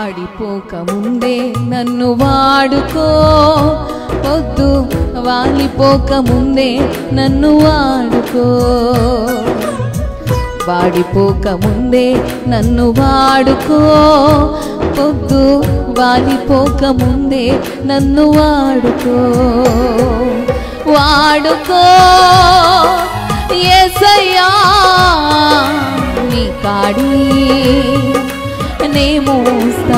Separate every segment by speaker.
Speaker 1: వాడిపోక ముందే నన్ను వాడుకో వద్దు వాలిపోక ముందే నన్ను వాడుకో వాడిపోక ముందే నన్ను వాడుకో పొద్దు వాలిపోక ముందే నన్ను వాడుకో వాడుకో ఏసయ్యా నీ కాడి నే మోస్తా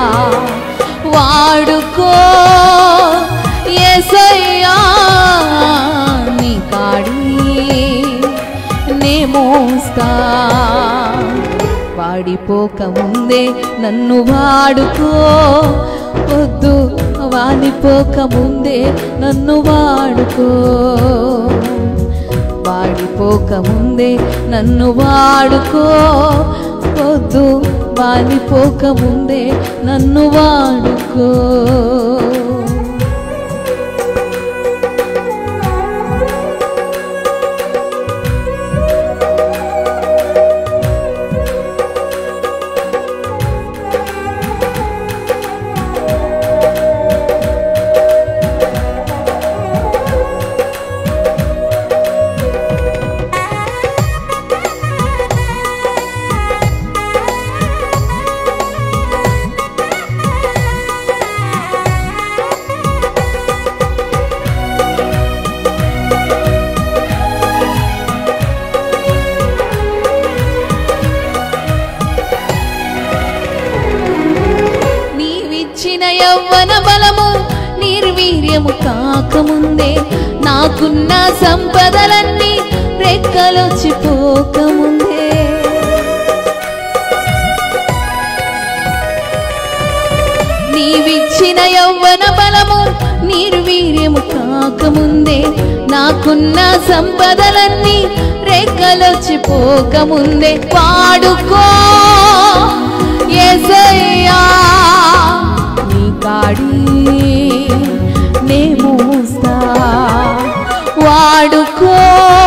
Speaker 1: వాడుకో ఏసయ్యా నీ కాడి నే మోస్తా వాడిపోక ముందే నన్ను వాడుకో వద్దు వాలిపోక ముందే నన్ను వాడుకో వాడిపోక ముందే నన్ను వాడుకో వద్దు వాలిపోక ముందే నన్ను వాడుకో నీవిచ్చిన యవ్వన బలము నిర్వీర్యము కాకముందే నాకున్న సంపదలన్నీ రెక్కలొచ్చి పోకముందే నీవిచ్చిన యవ్వన బలము నిర్వీర్యము కాకముందే నాకున్న సంపదలన్నీ రెక్కలొచ్చి పోకముందే వాడుకో ఏసయ్యా నీ కాడి నే మోస్తా వాడుకో